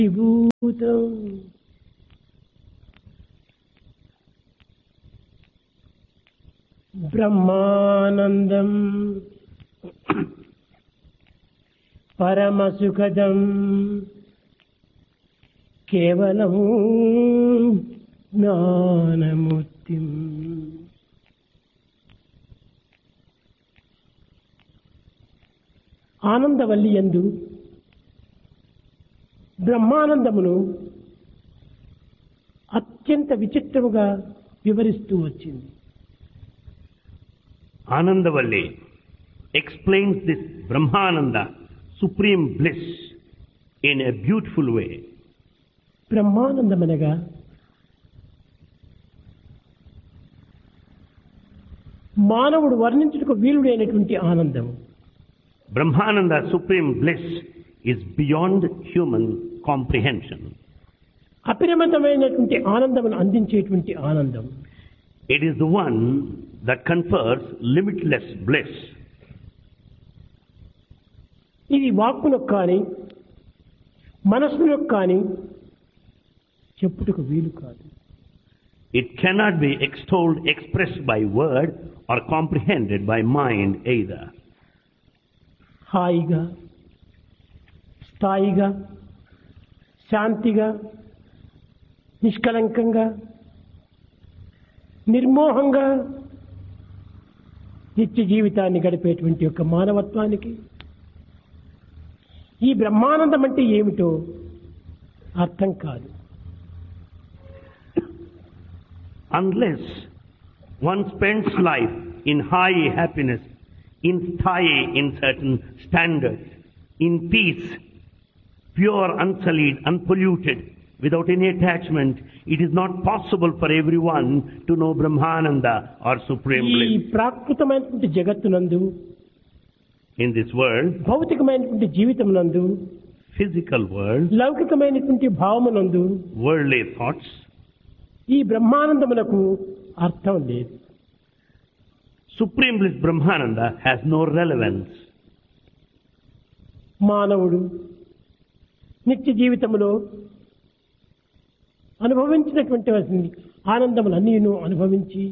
విభూతం బ్రహ్మానందం పరమసుఖదం కేవలము జ్ఞానమూర్తిం ఆనందవల్లి యందు బ్రహ్మానందమును అత్యంత విచిత్రముగా వివరిస్తూ వచ్చింది Anandavalli explains this Brahmananda, supreme bliss, in a beautiful way. బ్రహ్మానందమనగా మానవుడు వర్ణించుటకు వీలుడైనటువంటి ఆనందము Brahmananda, supreme bliss, is beyond human comprehension. అపరిమితమైనటువంటి ఆనందమును అందించేటువంటి ఆనందం It is the one that confers limitless bliss. ఇది వాక్కులకు కానీ మనస్సులకు కానీ చెప్పుటకు వీలు కాదు It cannot be extolled, expressed by word, or comprehended by mind either. హాయిగా స్థాయిగా శాంతిగా నిష్కలంకంగా నిర్మోహంగా నిత్య జీవితాన్ని గడిపేటువంటి యొక్క మానవత్వానికి ఈ బ్రహ్మానందం అంటే ఏమిటో అర్థం కాదు Unless one spends life in high happiness, in style, in certain standards, in peace, pure, unsullied, unpolluted, without any attachment, it is not possible for everyone to know Brahmananda or Supreme ఈ Bliss. ప్రాకృతమైనటువంటి జగత్తునందు In this world, భౌతికమైనటువంటి జీవితమునందు physical world, లౌకికమైనటువంటి భావమునందు worldly thoughts, ఈ బ్రహ్మానందమునకు అర్థం లేదు Supreme Bliss Brahmananda has no relevance. మానవుడు నిత్య జీవితంలో అనుభవించినటువంటి ఆనందములన్నీను అనుభవించి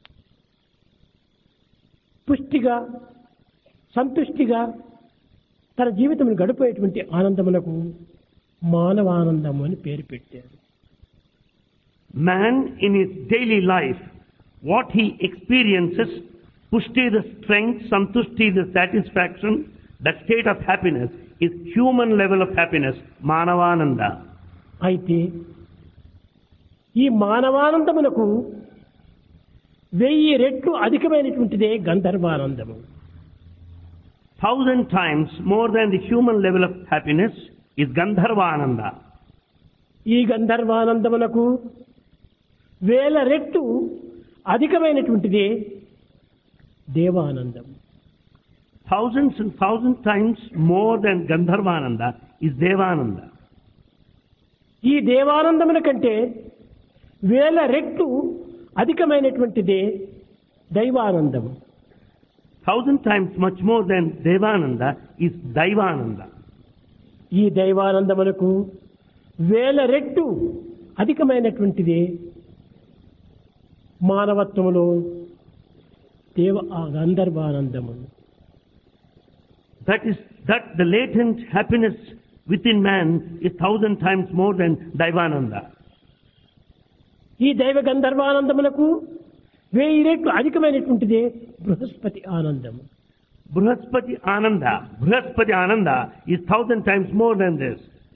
పుష్టిగా సంతుష్టిగా తన జీవితమును గడిపేటువంటి ఆనందమునకు మానవానందము అని పేరు పెట్టారు Man in his daily life, what he experiences, pushti the strength, santushti the satisfaction, that state of happiness is human level of happiness, manavananda. అయితే ఈ మానవానందమునకు వెయ్యి రెట్లు అధికమైనటువంటిదే గంధర్వానందము Thousand times more than the human level of happiness is Gandharvananda. ఈ గంధర్వానందమునకు వేల రెట్లు అధికమైనటువంటిదే Devanandam Thousands and thousand times more than Gandharvananda is Devananda. ఈ దేవానందముల కంటే వేల రెట్లు అధికమైనటువంటిదే దైవానందము Thousand times much more than Devananda is Daivananda. ఈ దైవానందములకు వేల రెట్లు అధికమైనటువంటిదే మానవత్వములో దేవ ఆ గంధర్వానందము That is that the latent happiness within man is thousand times more than Daivananda. ఈ దైవ గంధర్వానందములకు వెయ్యి రెట్లు అధికమైనటువంటిదే బృహస్పతి ఆనందము Bruhaspati Ananda, Bruhaspati Ananda is thousand times more than this.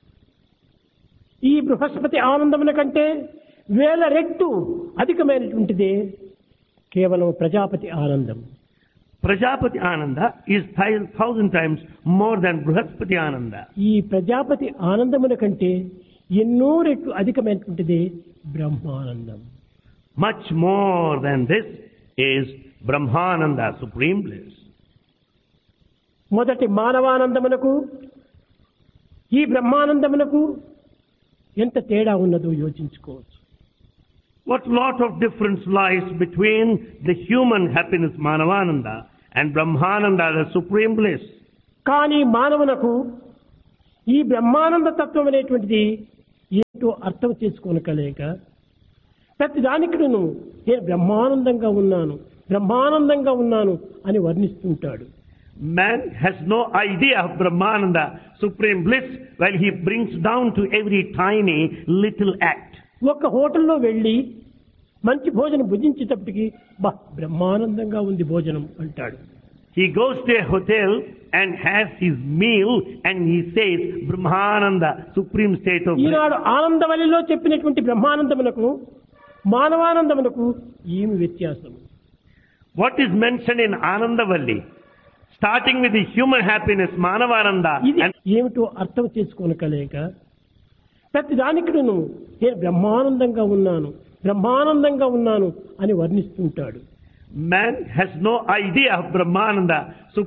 ఈ బృహస్పతి ఆనందముల కంటే వేల రెట్లు అధికమైనటువంటిదే కేవలం ప్రజాపతి ఆనందం Prajapati Ananda is thou- thousand times more than Bruhaspati Ananda. ఈ ప్రజాపతి ఆనందముల కంటే ఎన్నో రెట్లు అధికమైనటువంటిదే Brahmanandam Much more than this is Brahmananda, supreme bliss. మొదటి మానవానందమునకు ఈ బ్రహ్మానందమునకు ఎంత తేడా ఉన్నదో యోచించుకోవచ్చు What lot of difference lies between the human happiness Manavananda and Brahmananda, the supreme bliss. కానీ మానవునకు ఈ బ్రహ్మానంద తత్వం అనేటువంటిది ఏమిటో అర్థం చేసుకోనకలేక ప్రతి దానికి నేను బ్రహ్మానందంగా ఉన్నాను బ్రహ్మానందంగా ఉన్నాను అని వర్ణిస్తుంటాడు Man has no idea of Brahmananda, supreme bliss, while he brings down to every tiny little act. ఒక హోటల్లో వెళ్ళి మంచి భోజనం భుజించేటప్పటికి బా బ్రహ్మానందంగా ఉంది భోజనం అంటాడు He goes to a hotel and has his meal and he says, Brahmananda, supreme state of bliss. ఈనాడు ఆనందవల్లిలో చెప్పినటువంటి బ్రహ్మానందమునకు మానవానందమునకు ఏమి వ్యత్యాసం What is mentioned in Anandavalli? Starting with the human happiness, Manavananda, ఇది and ఏమిటో అర్థం చేసుకోనకలేక ప్రతి దానికి నేను బ్రహ్మానందంగా ఉన్నాను బ్రహ్మానందంగా ఉన్నాను అని వర్ణిస్తుంటాడు man has no idea of Brahmananda,